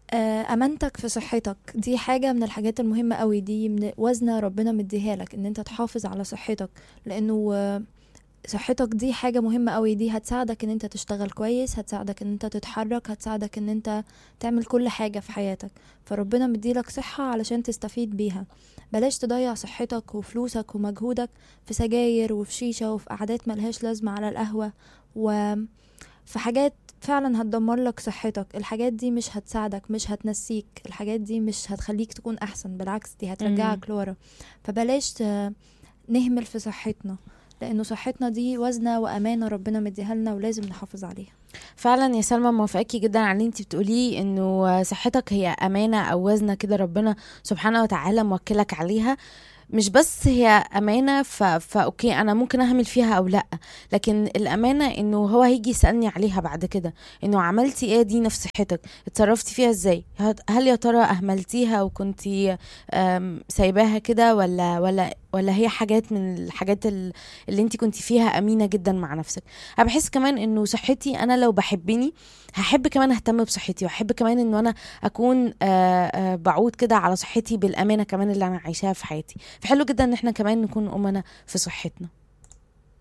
آه، امانتك في صحتك دي حاجه من الحاجات المهمه قوي دي من وزنه ربنا مديها لك ان انت تحافظ على صحتك لانه آه، صحتك دي حاجة مهمة قوي دي هتساعدك ان انت تشتغل كويس هتساعدك ان انت تتحرك هتساعدك ان انت تعمل كل حاجة في حياتك فربنا مديلك صحة علشان تستفيد بيها بلاش تضيع صحتك وفلوسك ومجهودك في سجاير وفي شيشة وفي قعدات ملهاش لازمة على القهوة وفي حاجات فعلا هتدمر لك صحتك الحاجات دي مش هتساعدك مش هتنسيك الحاجات دي مش هتخليك تكون احسن بالعكس دي هترجعك لورا فبلاش ت- نهمل في صحتنا لانه صحتنا دي وزنه وامانه ربنا مديها لنا ولازم نحافظ عليها فعلا يا سلمى موافقاكي جدا على اللي انت بتقوليه انه صحتك هي امانه او وزنه كده ربنا سبحانه وتعالى موكلك عليها مش بس هي امانه ف... فاوكي انا ممكن اهمل فيها او لا لكن الامانه انه هو هيجي يسالني عليها بعد كده انه عملتي ايه دي في صحتك اتصرفتي فيها ازاي هت- هل يا ترى اهملتيها وكنتي أم، سايباها كده ولا ولا ولا هي حاجات من الحاجات ال- اللي انت كنتي فيها امينه جدا مع نفسك انا بحس كمان انه صحتي انا لو بحبني هحب كمان اهتم بصحتي واحب كمان انه انا اكون آه، آه، بعود كده على صحتي بالامانه كمان اللي انا عايشاها في حياتي فحلو جدا ان احنا كمان نكون امنا في صحتنا